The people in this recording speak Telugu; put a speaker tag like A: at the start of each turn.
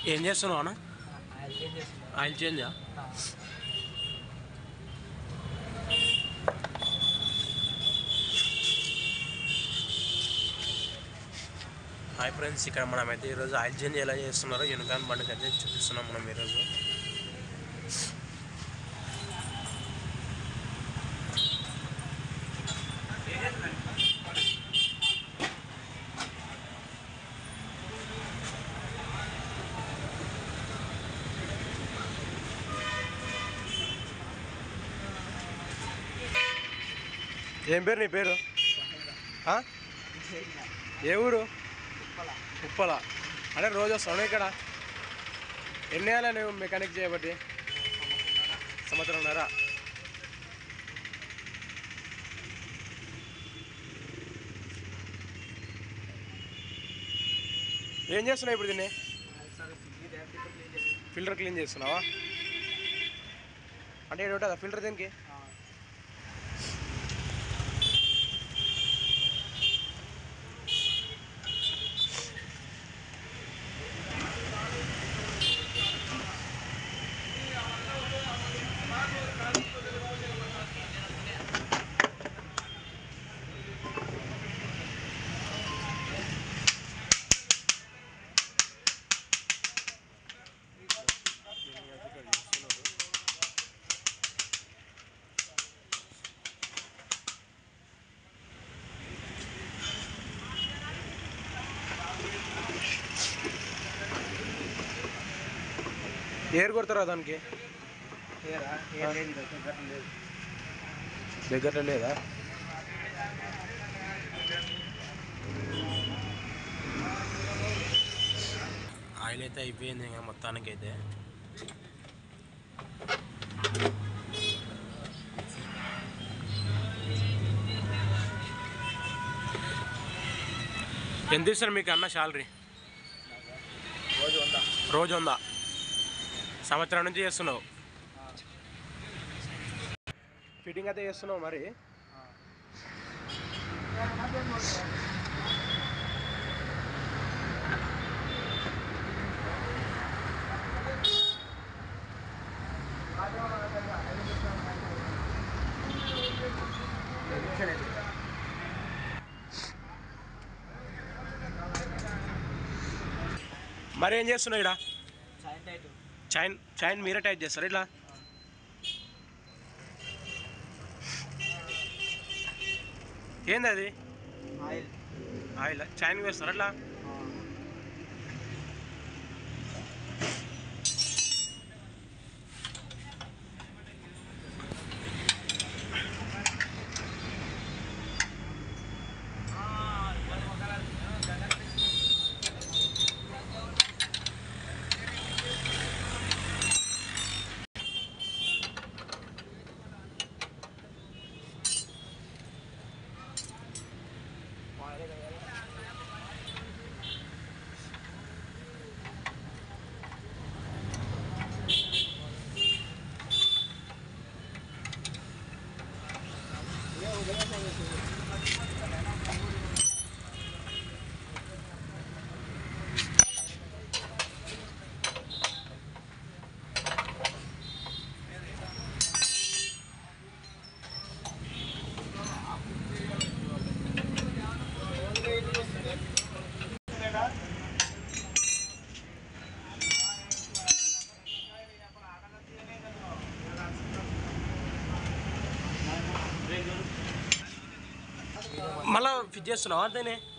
A: ఏం చేస్తున్నావు అన్న
B: ఆయిల్ చేంజ్ చేస్తున్నా
A: ఆయిల్ చేంజా హాయ్ ఫ్రెండ్స్ ఇక్కడ మనం అయితే ఈరోజు ఆయిల్ చేంజ్ ఎలా చేస్తున్నారో యూనికాన్ బండికి అయితే చూపిస్తున్నాం మనం ఈరోజు ఏం పేరు నీ పేరు ఆ? ఏ ఊరు ఉప్పల అంటే రోజు వస్తాను ఇక్కడ ఎన్ని ఏళ్ళ నువ్వు మెకానిక్ చేయబట్టి సంవత్సరంన్నర ఏం చేస్తున్నావు ఇప్పుడు దీన్ని ఫిల్టర్ క్లీన్ చేస్తున్నావా అంటే ఏడు ఉంటుందా ఫిల్టర్ దీనికి ఏరు కొడతారా దానికి దగ్గర లేదా ఆయిల్ అయితే అయిపోయింది ఇంకా మొత్తానికి అయితే ఎంత ఇస్తారు మీకు అన్న శాలరీ
B: రోజు వంద
A: రోజు ఉందా సంవత్సరం నుంచి చేస్తున్నావు ఫిట్టింగ్ అయితే చేస్తున్నావు మరి మరి ఏం చేస్తున్నావు ఇక్కడ
B: చాయ్ టైట్
A: చైన్ చైన్ మీరే టైట్ చేస్తారు ఇట్లా ఏంది అది
B: ఆయిల్
A: ఆయిల్ చైన్ వేస్తారు అట్లా మళ్ళా ఫిట్ చేస్తున్నావా అంతేనే